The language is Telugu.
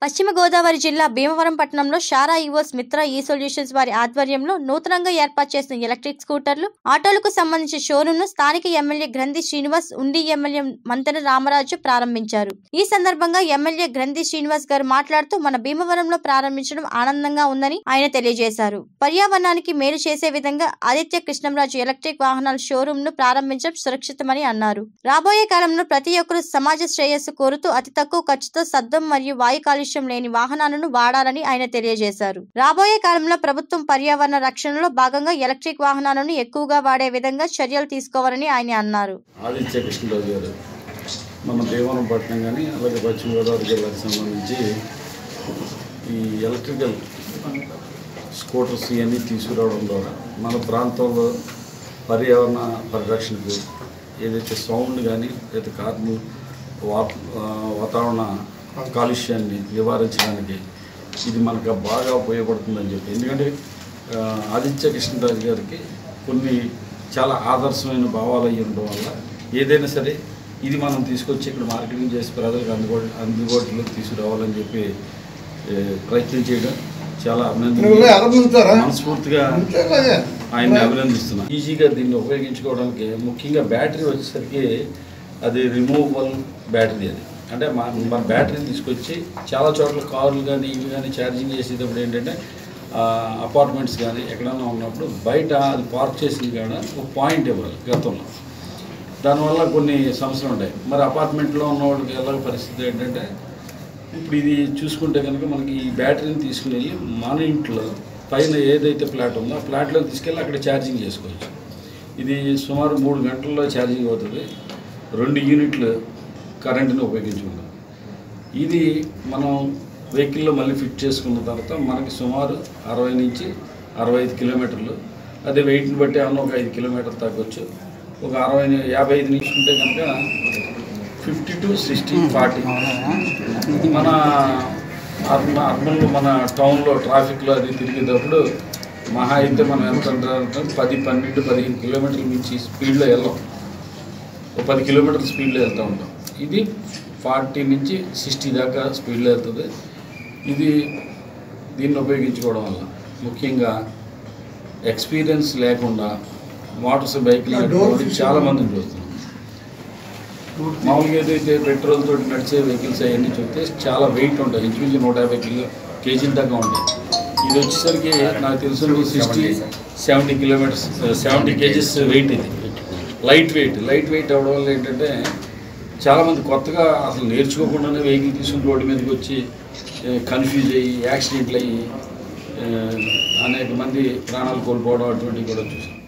పశ్చిమ గోదావరి జిల్లా భీమవరం పట్టణంలో షారా ఈవోస్ మిత్ర ఈ సొల్యూషన్స్ వారి ఆధ్వర్యంలో నూతనంగా ఏర్పాటు చేసిన ఎలక్ట్రిక్ స్కూటర్లు ఆటోలకు సంబంధించిన షోరూమ్ ను స్థానిక ఎమ్మెల్యే గ్రంథి శ్రీనివాస్ ఉండి ఎమ్మెల్యే మంతెన రామరాజు ప్రారంభించారు ఈ సందర్భంగా ఎమ్మెల్యే గ్రంథి శ్రీనివాస్ గారు మాట్లాడుతూ మన భీమవరంలో ప్రారంభించడం ఆనందంగా ఉందని ఆయన తెలియజేశారు పర్యావరణానికి మేలు చేసే విధంగా ఆదిత్య కృష్ణంరాజు ఎలక్ట్రిక్ వాహనాల షోరూమ్ ను ప్రారంభించడం సురక్షితమని అన్నారు రాబోయే కాలంలో ప్రతి ఒక్కరూ సమాజ శ్రేయస్సు కోరుతూ అతి తక్కువ ఖర్చుతో శబ్దం మరియు వాయు కాలుష్యం లేని వాహనాలను వాడాలని ఆయన తెలియజేశారు రాబోయే కాలంలో ప్రభుత్వం పర్యావరణ రక్షణలో భాగంగా ఎలక్ట్రిక్ వాహనాలను ఎక్కువగా వాడే విధంగా చర్యలు తీసుకోవాలని ఆయన అన్నారు ఆదిత్య కృష్ణరాజు గారు మన భీమవరం పట్టణం కానీ అలాగే పశ్చిమ గోదావరి జిల్లాకు సంబంధించి ఈ ఎలక్ట్రికల్ స్కూటర్స్ ఇవన్నీ తీసుకురావడం ద్వారా మన ప్రాంతంలో పర్యావరణ పరిరక్షణకు ఏదైతే సౌండ్ కానీ లేదా కార్బన్ వా ఆ, వాతావరణ కాలుష్యాన్ని నివారించడానికి ఇది మనకు బాగా ఉపయోగపడుతుందని చెప్పి ఎందుకంటే ఆ, ఆదిత్య కృష్ణరాజు గారికి కొన్ని చాలా ఆదర్శమైన భావాలు అయ్యి ఉండడం వల్ల ఏదైనా సరే ఇది మనం తీసుకొచ్చి ఇక్కడ మార్కెటింగ్ చేసి ప్రజలకు అందుబాటు అందుబాటులోకి తీసుకురావాలని చెప్పి ఏ, ప్రయత్నం చేయడం చాలా నువ్వు ఆరంభిస్తారా? అభినందన మనస్ఫూర్తిగా అంతేలాగే. ఆయన్ని అభినందిస్తున్నాను ఈజీగా దీన్ని ఉపయోగించుకోవడానికి ముఖ్యంగా బ్యాటరీ వచ్చేసరికి అది రిమూవబుల్ బ్యాటరీ అది అంటే మన మన బ్యాటరీని తీసుకొచ్చి చాలా చోట్ల కార్లు కానీ ఇవి కానీ ఛార్జింగ్ చేసేటప్పుడు ఏంటంటే అపార్ట్మెంట్స్ కానీ ఎక్కడైనా ఉన్నప్పుడు బయట అది పార్క్ చేసింది కాడ ఒక పాయింట్ ఇవ్వాలి గతంలో దానివల్ల కొన్ని సమస్యలు ఉంటాయి మరి అపార్ట్మెంట్లో ఉన్న వాళ్ళకి ఎలా పరిస్థితి ఏంటంటే ఇప్పుడు ఇది చూసుకుంటే కనుక మనకి ఈ బ్యాటరీని తీసుకుని వెళ్ళి మన ఇంట్లో పైన ఏదైతే ఫ్లాట్ ఉందో ఆ ఫ్లాట్లో తీసుకెళ్ళి అక్కడ ఛార్జింగ్ చేసుకోవచ్చు ఇది సుమారు మూడు గంటల్లో ఛార్జింగ్ అవుతుంది రెండు యూనిట్లు కరెంటుని ఉపయోగించుకుంటాం ఇది మనం వెహికల్లో మళ్ళీ ఫిట్ చేసుకున్న తర్వాత మనకి సుమారు అరవై నుంచి అరవై ఐదు కిలోమీటర్లు అదే వెయిట్ని బట్టి ఏమన్నా ఒక ఐదు కిలోమీటర్లు తగ్గొచ్చు ఒక అరవై యాభై ఐదు నుంచి ఉంటే కనుక ఫిఫ్టీ టు సిక్స్టీ ఫార్టీ మన అర్బన్ అర్బన్లో మన టౌన్లో ట్రాఫిక్లో అది తిరిగేటప్పుడు మహా అయితే మనం ఎంత అంటే పది పన్నెండు పదిహేను కిలోమీటర్ల మించి స్పీడ్లో వెళ్ళాం ఒక పది కిలోమీటర్ల స్పీడ్లో వెళ్తూ ఉంటాం ఇది ఫార్టీ నుంచి సిక్స్టీ దాకా స్పీడ్లో వెళ్తుంది ఇది దీన్ని ఉపయోగించుకోవడం వల్ల ముఖ్యంగా ఎక్స్పీరియన్స్ లేకుండా మోటార్స్ బైక్లు నడిపే చాలా మందిని చూస్తున్నాం మామూలుగా ఏదైతే పెట్రోల్ తోటి నడిచే వెహికల్స్ అవన్నీ చూస్తే చాలా వెయిట్ ఉంటాయి ఇంచుమించు నూట యాభై కిలో కేజీల దాకా ఉంటాయి ఇది వచ్చేసరికి నాకు తెలిసిన sixty seventy kilometres seventy kgs weight ఇది లైట్ వెయిట్ లైట్ వెయిట్ అవ్వడం వల్ల ఏంటంటే చాలామంది కొత్తగా అసలు నేర్చుకోకుండానే వెహికల్ తీసుకుని రోడ్డు మీదకి వచ్చి కన్ఫ్యూజ్ అయ్యి యాక్సిడెంట్లు అయ్యి ఆ, అనేక మంది ప్రాణాలు కోల్పోవడం అటువంటివి కూడా చూసాం